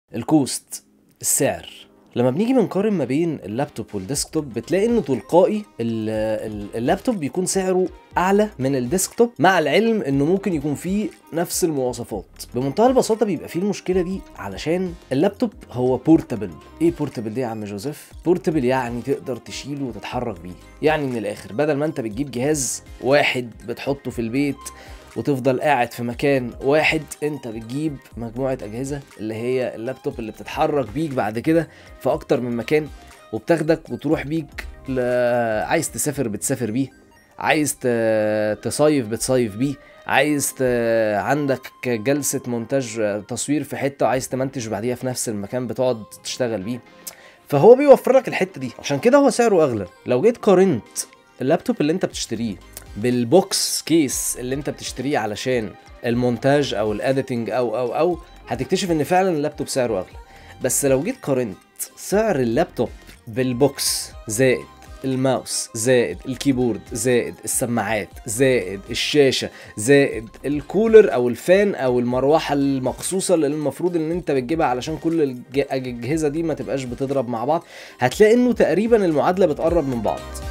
الكوست السعر لما بنيجي بنقارن ما بين اللابتوب والديسكتوب بتلاقي انه تلقائي ال- ال- اللابتوب بيكون سعره اعلى من الديسكتوب مع العلم انه ممكن يكون فيه نفس المواصفات بمنتهى البساطه بيبقى فيه المشكله دي علشان اللابتوب هو بورتابل ايه بورتابل دي يا عم جوزيف بورتابل يعني تقدر تشيله وتتحرك بيه يعني من الاخر بدل ما انت بتجيب جهاز واحد بتحطه في البيت وتفضل قاعد في مكان واحد انت بتجيب مجموعه اجهزه اللي هي اللابتوب اللي بتتحرك بيك بعد كده في اكتر من مكان وبتاخدك وتروح بيك ل... عايز تسافر بتسافر بيه عايز ت... تصيف بتصيف بيه عايز ت... عندك جلسة مونتاج تصوير في حتة وعايز تمنتج بعديها في نفس المكان بتقعد تشتغل بيه فهو بيوفر لك الحتة دي عشان كده هو سعره أغلى لو جيت قارنت اللابتوب اللي انت بتشتريه بالبوكس كيس اللي انت بتشتريه علشان المونتاج او الاديتنج او او او هتكتشف ان فعلا اللابتوب سعره اغلى بس لو جيت قارنت سعر اللابتوب بالبوكس زائد الماوس زائد الكيبورد زائد السماعات زائد الشاشه زائد الكولر او الفان او المروحه المخصوصه اللي المفروض ان انت بتجيبها علشان كل الج- الاجهزه دي ما تبقاش بتضرب مع بعض هتلاقي انه تقريبا المعادله بتقرب من بعض